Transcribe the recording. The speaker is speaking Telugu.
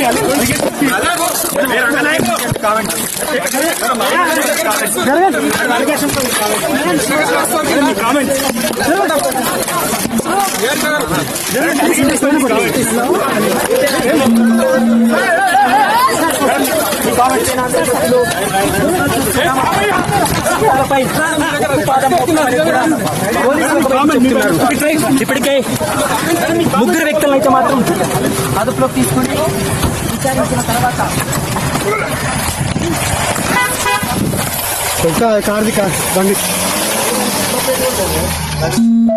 ఇప్పటికే ముగ్గురు వ్యక్తులను అయితే మాత్రం అదుపులోకి తీసుకుని విచారించిన తర్వాత కార్తీక బండి